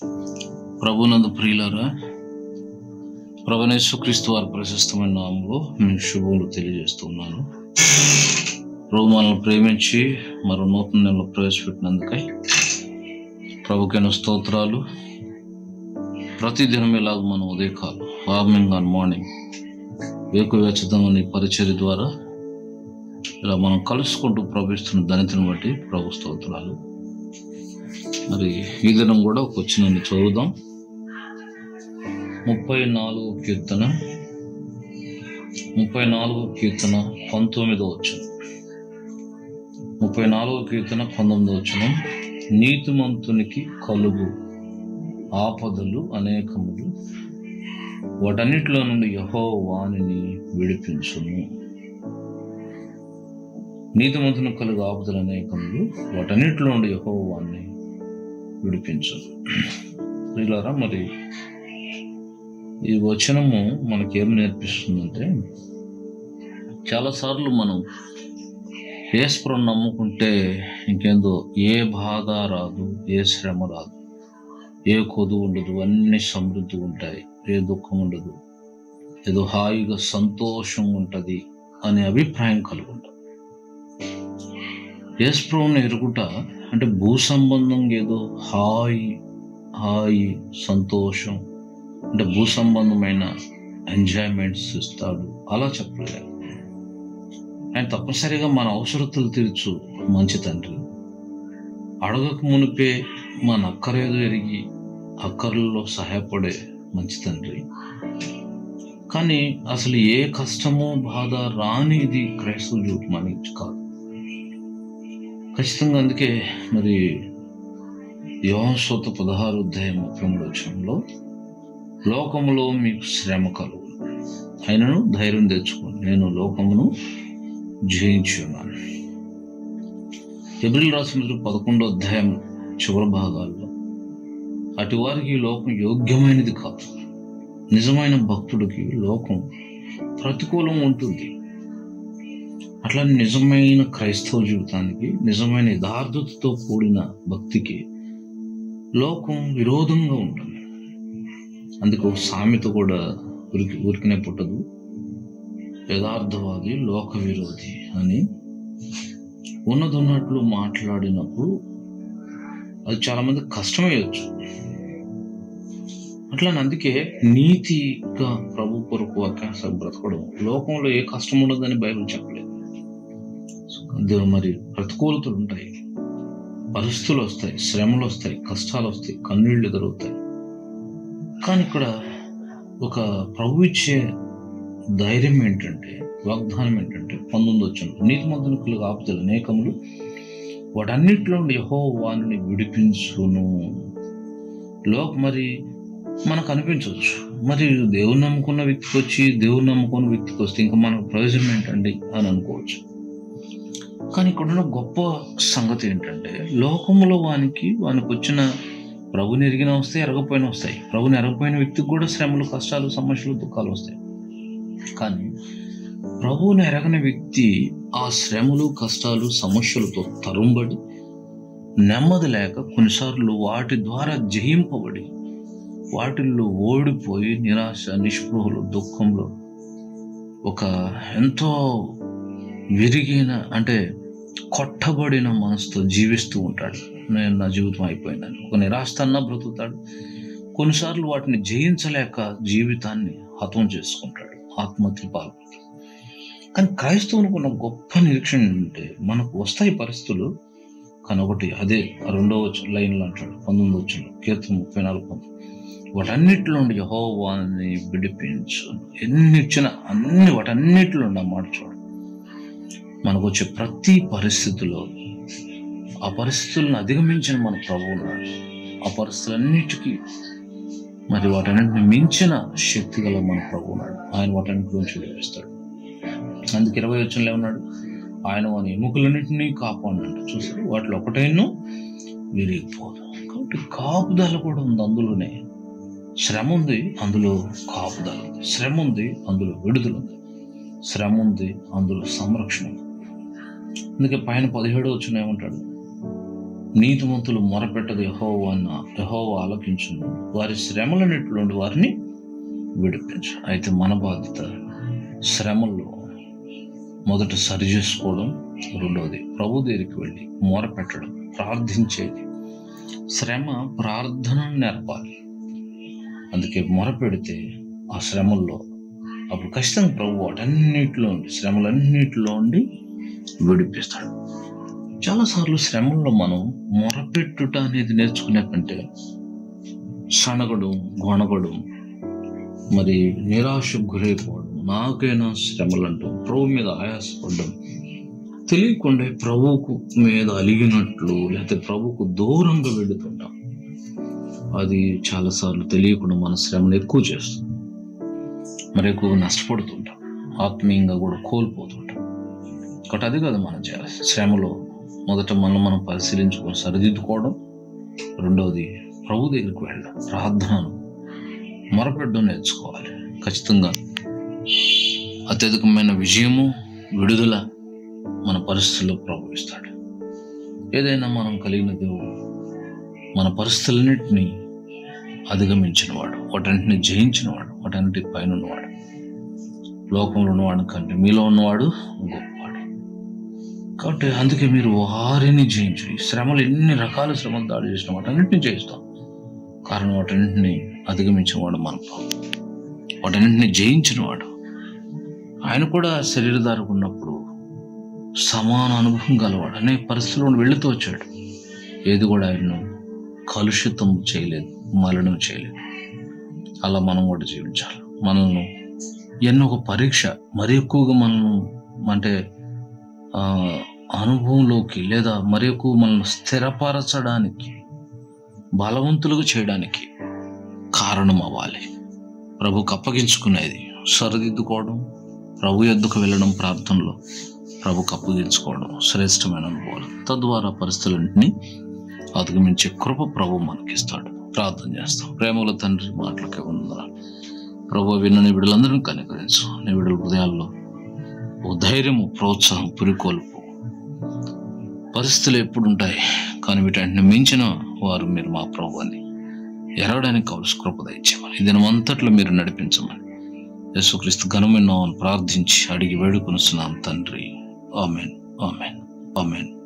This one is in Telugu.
ప్రభునందు ప్రియులారా ప్రభునేశ్వక్రీస్తు వారి ప్రశస్తమైన నామంలో నేను శుభములు తెలియజేస్తున్నాను ప్రభు మనల్ని ప్రేమించి మరో నూతన నెలలో ప్రవేశపెట్టినందుకై ప్రభుకైన స్తోత్రాలు ప్రతిదినం ఇలాగ మనం ఉదయకాలం వార్మింగ్ ఆన్ మార్నింగ్ వేకువేచదం అనే పరిచర్య ద్వారా ఇలా మనం కలుసుకుంటూ ప్రవేశిస్తున్న ధనితను బట్టి ప్రభు స్తోత్రాలు మరి ఈ దినం కూడా ఒక వచ్చిన చదువుదాం ముప్పై నాలుగు కీర్తన ముప్పై నాలుగు కీర్తన పంతొమ్మిదో వచ్చిన ముప్పై నాలుగో కీర్తన పంతొమ్మిదో వచ్చిన నీతిమంతునికి కలుగు ఆపదలు అనేకములు వాటన్నిటిలో నుండి యహో వాణిని విడిపించును నీతిమంతునికి కలుగు ఆపదలు అనేకములు వాటన్నిటిలో నుండి యహో వాణ్ణి విడిపించును ప్రియులారా మరి ఈ వచనము మనకి ఏం నేర్పిస్తుందంటే చాలాసార్లు మనం ఏస్ప్రం నమ్ముకుంటే ఇంకేందో ఏ బాధ రాదు ఏ శ్రమ రాదు ఏ కొదు ఉండదు అన్ని సమృద్ధి ఉంటాయి ఏ దుఃఖం ఉండదు ఏదో హాయిగా సంతోషం ఉంటుంది అనే అభిప్రాయం కలుగుంటాం ఏస్ప్రవ్ని ఎరుగుట అంటే భూ సంబంధంగా ఏదో హాయి హాయి సంతోషం అంటే భూ సంబంధమైన ఎంజాయ్మెంట్స్ ఇస్తాడు అలా చెప్పలేదు ఆయన తప్పనిసరిగా మన అవసరతలు తీర్చు మంచి తండ్రి అడగక మునిపే మన అక్కరేదో ఎరిగి అక్కర్లలో సహాయపడే మంచి తండ్రి కానీ అసలు ఏ కష్టమో బాధ రానిది క్రైస్తవ జీవితం అనేది కాదు ఖచ్చితంగా అందుకే మరి యోహసోత పదహారు అధ్యాయం ముప్పై మూడు వచ్చంలో లోకములో మీకు శ్రమ కలుగు అయినను ధైర్యం తెచ్చుకోండి నేను లోకమును జయించి ఉన్నాను ఎబ్రిల్ రాసిన పదకొండో అధ్యాయం చివరి భాగాల్లో అటు వారికి ఈ లోకం యోగ్యమైనది కాదు నిజమైన భక్తుడికి లోకం ప్రతికూలం ఉంటుంది అట్లా నిజమైన క్రైస్తవ జీవితానికి నిజమైన యథార్థతతో కూడిన భక్తికి లోకం విరోధంగా ఉంటుంది అందుకు ఒక సామెత కూడా ఉరికి ఉరికినే పుట్టదు యథార్థవాది లోక విరోధి అని ఉన్నదన్నట్లు మాట్లాడినప్పుడు అది చాలా మంది కష్టమయ్యొచ్చు అట్లా అందుకే నీతిగా ప్రభు కొరకు వాక్యాసం బ్రతకడం లోకంలో ఏ కష్టం ఉండదని బైబిల్ చెప్పలేదు దేవుడు మరి ప్రతికూలతలు ఉంటాయి పరిస్థితులు వస్తాయి శ్రమలు వస్తాయి కష్టాలు వస్తాయి కన్నీళ్ళు ఎదురవుతాయి కానీ ఇక్కడ ఒక ప్రభు ఇచ్చే ధైర్యం ఏంటంటే వాగ్దానం ఏంటంటే పంతొమ్మిది వచ్చిన నీతి మందునుకులు ఆపుదలు అనేకములు వాటన్నిటిలో యహో వాణిని విడిపించును లో మరి మనకు అనిపించవచ్చు మరి దేవుని నమ్ముకున్న వ్యక్తికి వచ్చి దేవుని నమ్ముకున్న వ్యక్తికి వస్తే ఇంకా మనకు ప్రయోజనం ఏంటండి అని అనుకోవచ్చు కానీ ఇక్కడ గొప్ప సంగతి ఏంటంటే లోకంలో వానికి వానికి వచ్చిన ప్రభుని ఎరిగిన వస్తాయి ఎరగపోయిన వస్తాయి ప్రభుని ఎరగపోయిన వ్యక్తికి కూడా శ్రమలు కష్టాలు సమస్యలు దుఃఖాలు వస్తాయి కానీ ప్రభువుని ఎరగని వ్యక్తి ఆ శ్రమలు కష్టాలు సమస్యలతో తరుంబడి నెమ్మది లేక కొన్నిసార్లు వాటి ద్వారా జయింపబడి వాటిల్లో ఓడిపోయి నిరాశ నిస్పృహలు దుఃఖంలో ఒక ఎంతో విరిగిన అంటే కొట్టబడిన మనసుతో జీవిస్తూ ఉంటాడు నేను నా జీవితం అయిపోయిందని ఒక నిరాశతన్నా బ్రతుకుతాడు కొన్నిసార్లు వాటిని జయించలేక జీవితాన్ని హతం చేసుకుంటాడు ఆత్మహత్య పాల్పడతాడు కానీ క్రైస్తవునికి ఉన్న గొప్ప నిరీక్షణ ఏంటంటే మనకు వస్తాయి పరిస్థితులు కానీ ఒకటి అదే రెండవ లైన్లో అంటాడు పంతొమ్మిది వచ్చిన కీర్తన ముప్పై నాలుగు పంతొమ్మిది వాటన్నిటిలో నుండి యహోవాన్ని విడిపించు ఎన్ని ఇచ్చినా అన్ని వాటన్నిటిలో ఉండి ఆ మాట చూడు మనకు వచ్చే ప్రతి పరిస్థితిలో ఆ పరిస్థితులను అధిగమించిన మన ప్రభు ఉన్నాడు ఆ పరిస్థితులన్నిటికీ మరి వాటన్నిటిని మించిన శక్తి గల మన ప్రభు ఉన్నాడు ఆయన వాటన్నిటి నుంచి విడిపిస్తాడు అందుకు ఇరవై వచ్చంలో ఉన్నాడు ఆయన వాని ఎముకలన్నింటినీ కాపాడంట చూసారు వాటిలో ఒకటైనా విరిగిపోదు కాబట్టి కాపుదల కూడా ఉంది అందులోనే శ్రమ ఉంది అందులో కాపుదల ఉంది శ్రమ ఉంది అందులో విడుదల ఉంది శ్రమ ఉంది అందులో సంరక్షణ ఉంది అందుకే పైన పదిహేడు వచ్చిన ఏమంటాడు నీతిమంతులు మొరపెట్టదు యహోవ అన్న యహోవ ఆలకించును వారి శ్రమలన్నిటిలోండి వారిని విడిపించు అయితే మన బాధ్యత శ్రమల్లో మొదట సరి చేసుకోవడం రెండవది ప్రభు దగ్గరికి వెళ్ళి మొరపెట్టడం ప్రార్థించేది శ్రమ ప్రార్థనను నేర్పాలి అందుకే మొరపెడితే ఆ శ్రమల్లో అప్పుడు ఖచ్చితంగా ప్రభు వాటన్నిటిలో ఉండి శ్రమలన్నిటిలో ఉండి విడిపిస్తాడు చాలాసార్లు శ్రమల్లో మనం మొరపెట్టుట అనేది నేర్చుకునే కంటే సణగడం గొణగడం మరి నిరాశకు గురైపోవడం నాకైనా శ్రమలు అంటాం ప్రభు మీద ఆయాసపడడం తెలియకుండా ప్రభువుకు మీద అలిగినట్లు లేకపోతే ప్రభువుకు దూరంగా వెళుతుంటాం అది చాలాసార్లు తెలియకుండా మన శ్రమను ఎక్కువ చేస్తుంది మరి ఎక్కువగా నష్టపడుతుంటాం ఆత్మీయంగా కూడా కోల్పోతుంటాం కాబట్టి అది కాదు మనం చేయాలి శ్రమలో మొదట మనం మనం పరిశీలించుకొని సరిదిద్దుకోవడం రెండవది ప్రభు దగ్గరికి వెళ్ళడం ప్రార్థనను మొరపెట్టడం నేర్చుకోవాలి ఖచ్చితంగా అత్యధికమైన విజయము విడుదల మన పరిస్థితుల్లో ప్రభవిస్తాడు ఏదైనా మనం కలిగిన దేవుడు మన పరిస్థితులన్నింటినీ అధిగమించినవాడు వాటన్నిటిని జయించినవాడు వాటన్నిటి పైన ఉన్నవాడు లోకంలో ఉన్నవాడు కంటే మీలో ఉన్నవాడు గొప్పవాడు కాబట్టి అందుకే మీరు వారిని జయించు ఈ శ్రమలు ఎన్ని రకాల శ్రమలు దాడి చేసిన వాటన్నింటినీ జయిస్తాం కారణం వాటన్నింటినీ అధిగమించినవాడు మన ప్రభు వాటన్నింటినీ జయించినవాడు ఆయన కూడా శరీరధారకు ఉన్నప్పుడు సమాన అనుభవం గలవాడు అనే పరిస్థితుల్లో వెళుతూ వచ్చాడు ఏది కూడా ఆయన్ను కలుషితం చేయలేదు మలినం చేయలేదు అలా మనం కూడా జీవించాలి మనల్ని ఎన్నో ఒక పరీక్ష మరి ఎక్కువగా మనల్ని అంటే ఆ, అనుభవంలోకి లేదా మరి ఎక్కువ మనల్ని స్థిరపరచడానికి బలవంతులుగా చేయడానికి కారణం అవ్వాలి ప్రభుకు అప్పగించుకునేది సరిదిద్దుకోవడం ప్రభు ఎద్దుకు వెళ్ళడం ప్రార్థనలో ప్రభుకు అప్పగించుకోవడం శ్రేష్టమైన అనుభవాలు తద్వారా పరిస్థితులన్నింటినీ అధిగమించే కృప ప్రభు మనకిస్తాడు ప్రార్థన చేస్తాం ప్రేమల తండ్రి మాటలకే ఉందా ప్రభు విన్న నీ బిడ్డలందరినీ కనికరించు నీ బిడ్డల హృదయాల్లో ఓ ధైర్యము ప్రోత్సాహం పురికొల్పు పరిస్థితులు ఎప్పుడు ఉంటాయి కానీ వీటన్నిటిని మించిన వారు మీరు మా ప్రభు అని ఎరగడానికి కావలసి కృప దయచేయమని ఈ దినమంతట్లో మీరు నడిపించమని యేసుక్రీస్తు ఘనమైన నామమున ప్రార్థించి అడిగి వేడుకొనుస్తున్నాం తండ్రి ఆమెన్ ఆమెన్ ఆమెన్